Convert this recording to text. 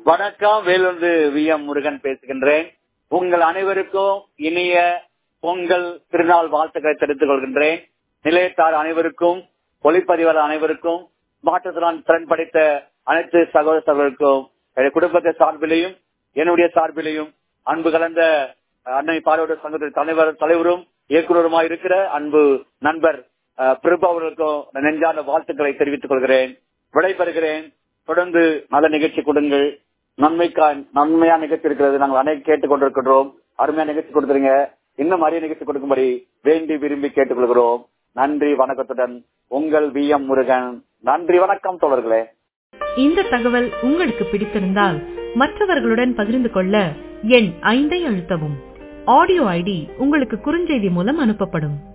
வணக்கம் வேலூர்ந்து V M Murugan பேசுகின்றேன் உங்கள் அனைவருக்கும் இனிய பொங்கல் திருநாள் வாழ்த்துக்களை தெரிவித்துக் கொள்கின்றேன் நிலையத்தார் அனைவருக்கும் ஒளிப்பதிவாளர் அனைவருக்கும் மாற்றுத்திறன் திறன் படைத்த அனைத்து சகோதர சகோதரருக்கும் என்னுடைய குடும்பத்தை சார்பிலையும் என்னுடைய சார்பிலையும் அன்பு கலந்த அன்னை பார்வையாளர் சங்கத்தின் தலைவர் தலைவரும் இயக்குநருமாய் இருக்கிற அன்பு நண்பர் அஹ், பிரபு அவர்களுக்கும் நெஞ்சார்ந்த வாழ்த்துக்களை தெரிவித்துக் கொள்கிறேன் விடைபெறுகிறேன் தொடர்ந்து நல்ல நிகழ்ச்சி கொடுங்கள் நன்மைக்கா நன்மையான நிகழ்ச்சி இருக்கிறது நாங்கள் அனைத்து கேட்டுக் கொண்டிருக்கின்றோம் அருமையான நிகழ்ச்சி கொடுத்துருங்க இன்னும் அரிய நிகழ்ச்சி கொடுக்கும்படி வேண்டி விரும்பி கேட்டுக்கொள்கிறோம் நன்றி வணக்கத்துடன் உங்கள் வி எம் முருகன் நன்றி வணக்கம் தோழர்களே இந்த தகவல் உங்களுக்கு பிடித்திருந்தால் மற்றவர்களுடன் பகிர்ந்து கொள்ள எண் ஐந்தை அழுத்தவும் ஆடியோ ஐடி உங்களுக்கு குறுஞ்செய்தி மூலம் அனுப்பப்படும்